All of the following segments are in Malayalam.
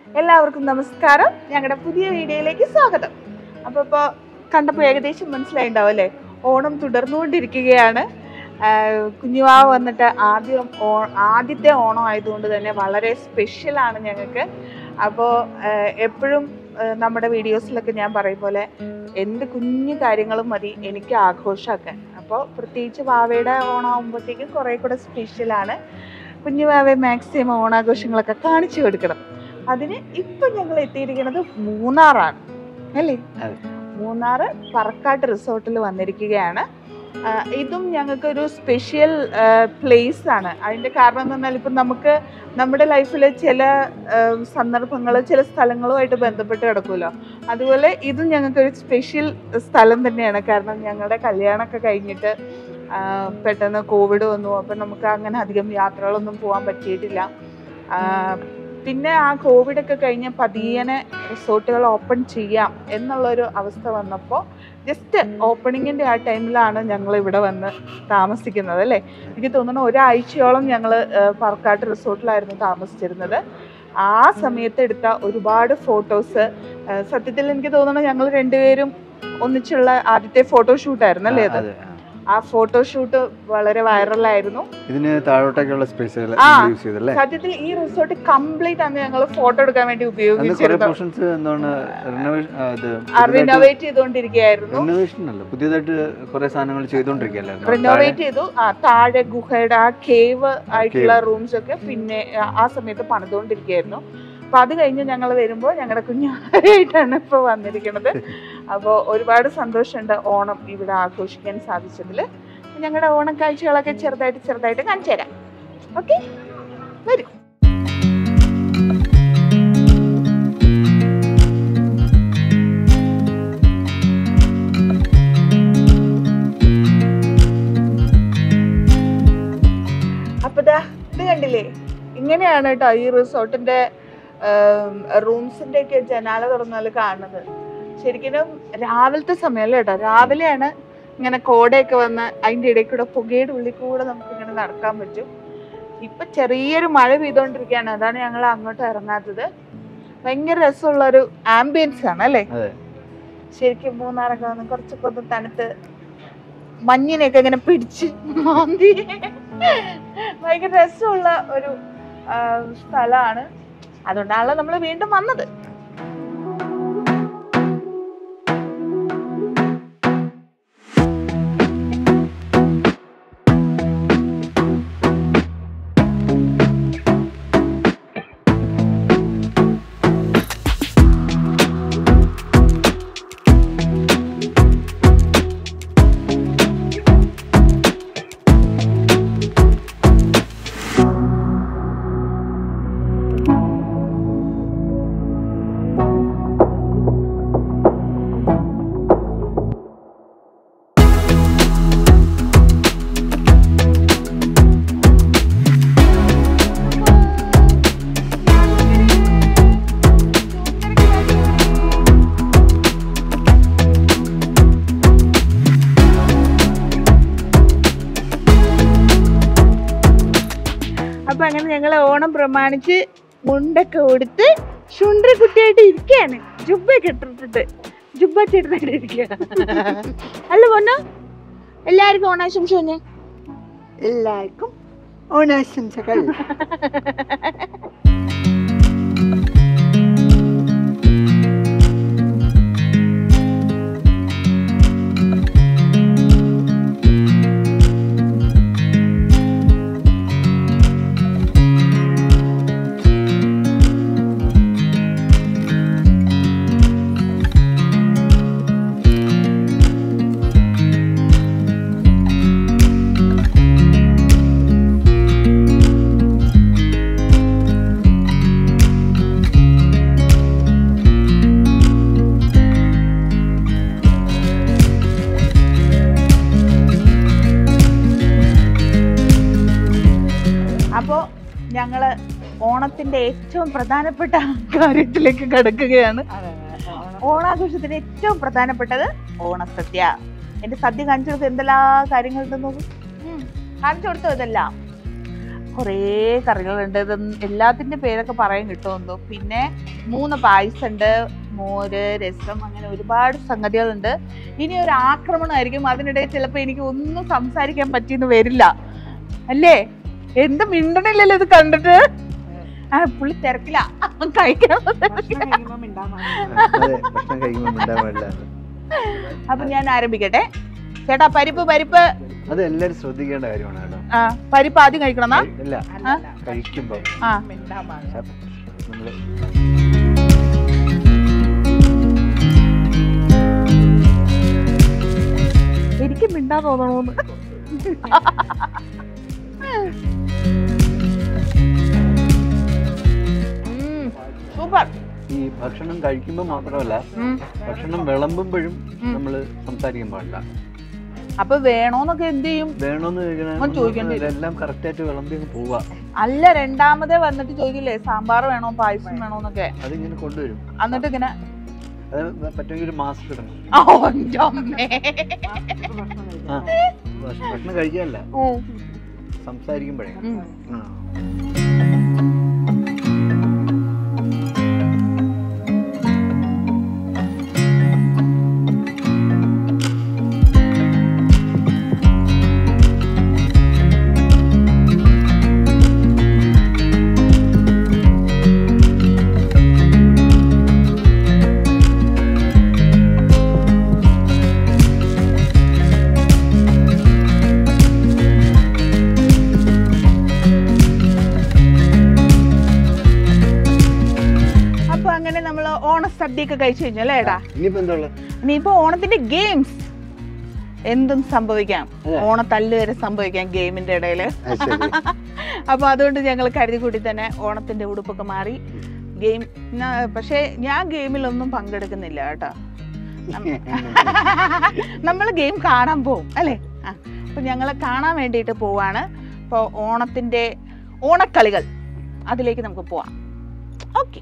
എല്ലാവർക്കും നമസ്കാരം ഞങ്ങളുടെ പുതിയ വീഡിയോയിലേക്ക് സ്വാഗതം അപ്പോൾ ഇപ്പോൾ കണ്ടപ്പോൾ ഏകദേശം മനസ്സിലായിണ്ടാവും അല്ലേ ഓണം തുടർന്നുകൊണ്ടിരിക്കുകയാണ് ആഹ് കുഞ്ഞുവാവ് വന്നിട്ട് ആദ്യം ഓ ആദ്യത്തെ ഓണം ആയതുകൊണ്ട് തന്നെ വളരെ സ്പെഷ്യലാണ് ഞങ്ങൾക്ക് അപ്പോൾ എപ്പോഴും നമ്മുടെ വീഡിയോസിലൊക്കെ ഞാൻ പറയും പോലെ എന്ത് കുഞ്ഞു കാര്യങ്ങളും മതി എനിക്ക് ആഘോഷമാക്കാൻ അപ്പോൾ പ്രത്യേകിച്ച് വാവയുടെ ഓണം ആകുമ്പോഴത്തേക്കും കുറേ കൂടെ സ്പെഷ്യലാണ് കുഞ്ഞു വാവയെ മാക്സിമം ഓണാഘോഷങ്ങളൊക്കെ കാണിച്ചു കൊടുക്കണം അതിന് ഇപ്പം ഞങ്ങൾ എത്തിയിരിക്കുന്നത് മൂന്നാറാണ് അല്ലേ അതെ. മൂന്നാറ് പറക്കാട്ട് റിസോർട്ടിൽ വന്നിരിക്കുകയാണ് ആ, ഇതും ഞങ്ങൾക്കൊരു സ്പെഷ്യൽ പ്ലേസ് ആണ് അതിൻ്റെ കാരണം എന്ന് പറഞ്ഞാൽ ഇപ്പം നമുക്ക് നമ്മുടെ ലൈഫിൽ ചില സന്ദർഭങ്ങൾ ചില സ്ഥലങ്ങളുമായിട്ട് ബന്ധപ്പെട്ട് കിടക്കുമല്ലോ അതുപോലെ ഇതും ഞങ്ങൾക്കൊരു സ്പെഷ്യൽ സ്ഥലം തന്നെയാണ് കാരണം ഞങ്ങളുടെ കല്യാണമൊക്കെ കഴിഞ്ഞിട്ട് ആ, പെട്ടെന്ന് കോവിഡ് വന്നു അപ്പം നമുക്ക് അങ്ങനെ അധികം യാത്രകളൊന്നും പോകാൻ പറ്റിയിട്ടില്ല ആ, പിന്നെ ആ കോവിഡ് ഒക്കെ കഴിഞ്ഞ് പതിയനെ റിസോർട്ടുകൾ ഓപ്പൺ ചെയ്യാം എന്നുള്ളൊരു അവസ്ഥ വന്നപ്പോൾ ജസ്റ്റ് ഓപ്പണിങ്ങിൻ്റെ ആ ടൈമിലാണ് ഞങ്ങൾ ഇവിടെ വന്ന് താമസിക്കുന്നത് അല്ലേ എനിക്ക് തോന്നുന്നു ഒരാഴ്ചയോളം ഞങ്ങൾ പറക്കാട്ട് റിസോർട്ടിലായിരുന്നു താമസിച്ചിരുന്നത് ആ സമയത്ത് എടുത്ത ഒരുപാട് ഫോട്ടോസ് സത്യത്തിൽ എനിക്ക് തോന്നുന്നു ഞങ്ങൾ രണ്ടുപേരും ഒന്നിച്ചുള്ള ആദ്യത്തെ ഫോട്ടോഷൂട്ടായിരുന്നു അല്ലേ അത് അതെ ആ. ആ ഫോട്ടോഷൂട്ട് വളരെ വൈറലായിരുന്നു ഇതിന് താഴോട്ടേക്കുള്ള സ്പേസ് ആ. യൂസ് ചെയ്തല്ലേ സത്യത്തിൽ ഈ റിസോർട്ട് കംപ്ലീറ്റ് അന്ന് ഞങ്ങൾ ഫോട്ടോ എടുക്കാൻ വേണ്ടി അന്ന് കുറെ ഉപയോഗിച്ചിരുന്നു പോർഷൻസ് എന്താണ് റിനോവേറ്റ് ചെയ്തുകൊണ്ടിരിക്കുകയായിരുന്നു റിനോവേഷൻ അല്ല പുതിയതായിട്ട് കുറെ സാധനങ്ങൾ ചെയ്തോണ്ടിരിക്കുകയല്ലായിരുന്നു റിനോവേറ്റ് ചെയ്തു ആ താഴെ ഗുഹയുടെ ആ കേവ് ആയിട്ടുള്ള cave. റൂംസ് ഒക്കെ പിന്നെ ആ- ആ സമയത്ത് പണിതുകൊണ്ടിരിക്കുകയായിരുന്നു അപ്പൊ അത് കഴിഞ്ഞ് ഞങ്ങൾ വരുമ്പോൾ ഞങ്ങളുടെ കുഞ്ഞായിട്ടാണ് ഇപ്പൊ വന്നിരിക്കുന്നത് അപ്പോൾ ഒരുപാട് സന്തോഷമുണ്ട് ഓണം ഇവിടെ ആഘോഷിക്കാൻ സാധിച്ചതിൽ ഞങ്ങളുടെ ഓണം കാഴ്ചകളൊക്കെ ചെറുതായിട്ട് ചെറുതായിട്ട് കാണിച്ചു തരാം ഓക്കെ വരും അപ്പൊ ദാ ഇത് കണ്ടില്ലേ ഇങ്ങനെയാണ് കേട്ടോ ഈ റിസോർട്ടിന്റെ റൂംസിന്റെ ഒക്കെ ജനാല തുറന്നാൽ കാണുന്നത് ശരിക്കും രാവിലത്തെ സമയമല്ലേ കേട്ടോ രാവിലെയാണ് ഇങ്ങനെ കോടയൊക്കെ വന്ന് അതിന്റെ ഇടയിൽ കൂടെ പുകയുടെ ഉള്ളിൽ കൂടെ നമുക്ക് ഇങ്ങനെ നടക്കാൻ പറ്റും ഇപ്പൊ ചെറിയൊരു മഴ പെയ്തോണ്ടിരിക്കുകയാണ് അതാണ് ഞങ്ങൾ അങ്ങോട്ട് ഇറങ്ങാത്തത് ഭയങ്കര രസമുള്ള ഒരു ആംബിയൻസ് ആണ് അല്ലേ അതെ. ശരിക്കും മൂന്നാറൊക്കെ വന്ന് കുറച്ചൊക്കെ ഒന്ന് തണുത്ത് മഞ്ഞിനെയൊക്കെ ഇങ്ങനെ പിടിച്ച് മാന്തി ഭയങ്കര രസമുള്ള ഒരു ആ, സ്ഥലമാണ് അതുകൊണ്ടാണല്ലോ നമ്മൾ വീണ്ടും വന്നത് അപ്പൊ അങ്ങനെ ഞങ്ങൾ ഓണം പ്രമാണിച്ച് മുണ്ടൊക്കെ കൊടുത്ത് ശുണ്ട്രി കുട്ടിയായിട്ട് ഇരിക്കുകയാണ് ജുബ്ബൊക്കെ ഇട്ടിട്ട് ജുബ്ബ ചേട്ടനായിട്ട് ഇരിക്കുക അല്ല പൊന്നോ എല്ലാവർക്കും ഓണാശംസ തന്നെ എല്ലാവർക്കും ഓണാശംസകൾ അപ്പോൾ ഞങ്ങള് ഓണത്തിന്റെ ഏറ്റവും പ്രധാനപ്പെട്ട കാര്യത്തിലേക്ക് കടക്കുകയാണ് ഓണാഘോഷത്തിന്റെ ഏറ്റവും പ്രധാനപ്പെട്ടത് ഓണസദ്യ എന്റെ സദ്യ കാണിച്ചു കൊടുത്ത് എന്തെല്ലാം കാര്യങ്ങളുണ്ടെന്ന് നോക്കും ഉം, കാണിച്ചു കൊടുത്തു ഇതെല്ലാം കുറേ കറികളുണ്ട് ഇത് എല്ലാത്തിൻ്റെ പേരൊക്കെ പറയാൻ കിട്ടുമെന്തോ പിന്നെ മൂന്ന് പായസം ഉണ്ട് മോര് രസം അങ്ങനെ ഒരുപാട് സംഗതികളുണ്ട് ഇനി ഒരു ആക്രമണമായിരിക്കും അതിനിടയിൽ ചിലപ്പോൾ എനിക്ക് ഒന്നും സംസാരിക്കാൻ പറ്റിയെന്ന് വരില്ല അല്ലേ എന്ത് മിണ്ടണില്ലല്ലോ ഇത് കണ്ടിട്ട് ആ പുള്ളി തിരക്കില്ല കഴിക്കാൻ അതെ ഭക്ഷണം കഴിക്കുമ്പോൾ മിണ്ടാൻ പാടില്ല അപ്പൊ ഞാൻ ആരംഭിക്കട്ടെ ചേട്ടാ പരിപ്പ് പരിപ്പ് അത് എല്ലാരും ശ്രദ്ധിക്കേണ്ട കാര്യമാണ് കേട്ടോ ആ പരിപ്പ് ആദ്യം കഴിക്കണം ഇല്ല ആ? കഴിക്കുമ്പോ ആ നമ്മള് എനിക്ക് മിണ്ടാ തോന്നണോന്ന് സൂപ്പർ ഈ ഭക്ഷണം കഴിക്കുമ്പോൾ മാത്രമല്ല ഭക്ഷണം വിളമ്പുമ്പോഴും നമ്മൾ സംസാരിക്കാൻ പാടില്ല അപ്പൊ വേണോന്നൊക്കെ എന്ത് ചെയ്യും വേണോന്ന് അവൻ ചോദിക്കേണ്ടി കഴിക്കണ എല്ലാം കറക്റ്റ് ആയിട്ട് വിളമ്പി അങ്ങ് പോവാ അല്ല രണ്ടാമതേ വന്നിട്ട് ചോദിക്കില്ലേ സാമ്പാർ വേണോ പായസം വേണോന്നൊക്കെ അതിങ്ങനെ കൊണ്ടുവരും എന്നിട്ട് ഇങ്ങനെ അത് പറ്റുമെങ്കിൽ ഒരു മാസ്ക് ഇടണം ഓ, എൻ്റെ അമ്മേ. ആ ഭക്ഷ- ഭക്ഷണം കഴിക്കാനല്ല ഉം. സംസാരിക്കുമ്പോഴേ ഉം. ആ. അപ്പൊ അങ്ങനെ നമ്മൾ ഓണസദ്യയൊക്കെ കഴിച്ചു കഴിഞ്ഞു അല്ലേ ഏട്ടാ ഇനിയിപ്പോ എന്താ ഉള്ളത് ഇനിയിപ്പോ ഓണത്തിന്റെ ഗെയിംസ് എന്തും സംഭവിക്കാം അതെ. ഓണത്തല്ല് വരെ സംഭവിക്കാം ഗെയിമിന്റെ ഇടയില് അപ്പൊ അതുകൊണ്ട് ഞങ്ങൾ കരുതി കൂട്ടി തന്നെ ഓണത്തിന്റെ ഉടുപ്പൊക്കെ മാറി ഗെയിം പക്ഷെ ഞാൻ ഗെയിമിലൊന്നും പങ്കെടുക്കുന്നില്ല കേട്ടോ നമ്മൾ ഗെയിം കാണാൻ പോവും അല്ലേ ആ അപ്പൊ ഞങ്ങൾ കാണാൻ വേണ്ടിയിട്ട് പോവാണ് ഇപ്പോൾ ഓണത്തിന്റെ ഓണക്കളികൾ അതിലേക്ക് നമുക്ക് പോവാം ഓക്കെ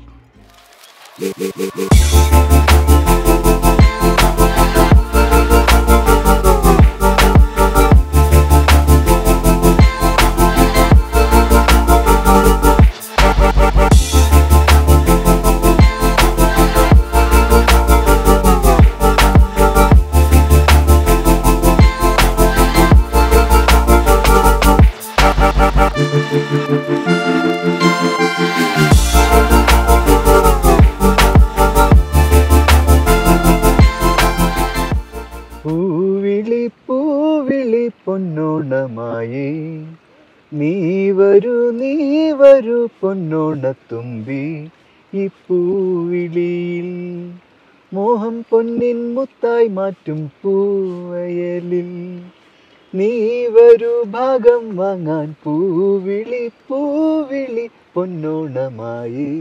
പൂവിളി പൂവിളി പൊന്നോണമായി നീ വരൂ നീ വരൂ പൊന്നോണത്തുമ്പി ഈ പൂവിളിയിൽ മോഹം പൊന്നിൻ മുത്തായി മാറ്റും പൂവയലിൽ നീ വരൂ ഭാഗം വാങ്ങാൻ പൂവിളി പൂവിളി പൊന്നോണമായി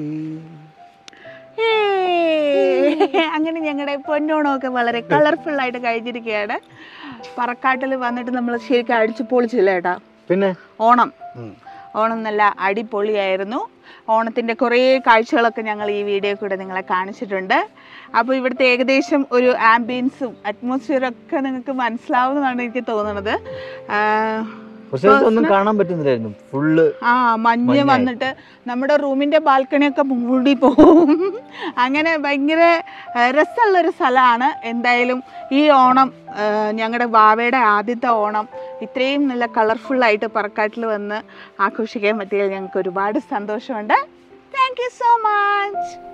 ഏയ്! അങ്ങനെ ഞങ്ങളുടെ പൊന്നോണമൊക്കെ വളരെ കളർഫുൾ ആയിട്ട് കഴിഞ്ഞിരിക്കുകയാണ് പറക്കാട്ടിൽ വന്നിട്ട് നമ്മൾ ശരിക്കും അടിച്ചു പൊളിച്ചില്ല ഏട്ടാ പിന്നെ ഓണം ഉം. ഓണം നല്ല അടിപൊളിയായിരുന്നു ഓണത്തിൻ്റെ കുറേ കാഴ്ചകളൊക്കെ ഞങ്ങൾ ഈ വീഡിയോ കൂടെ നിങ്ങളെ കാണിച്ചിട്ടുണ്ട് അപ്പോൾ ഇവിടുത്തെ ഏകദേശം ഒരു ആംബിയൻസും അറ്റ്മോസ്ഫിയറും ഒക്കെ നിങ്ങൾക്ക് മനസ്സിലാവുന്നതാണ് എനിക്ക് തോന്നുന്നത് ആ, പക്ഷെ ഒന്നും കാണാൻ പറ്റുന്നില്ലായിരുന്നു ഫുള്ള് ആ മഞ്ഞ് മഞ്ഞായി. വന്നിട്ട് നമ്മുടെ റൂമിന്റെ ബാൽക്കണിയൊക്കെ മൂടി പോവും അങ്ങനെ ഭയങ്കര ആ, രസമുള്ളൊരു സ്ഥലമാണ് എന്തായാലും ഈ ഓണം ഞങ്ങളുടെ വാവയുടെ ആദ്യത്തെ ഓണം ഇത്രയും നല്ല കളർഫുൾ ആയിട്ട് പറക്കാട്ടിൽ വന്ന് ആഘോഷിക്കാൻ പറ്റിയതിൽ ഞങ്ങൾക്ക് ഒരുപാട് സന്തോഷമുണ്ട് താങ്ക് യു സോ മച്ച്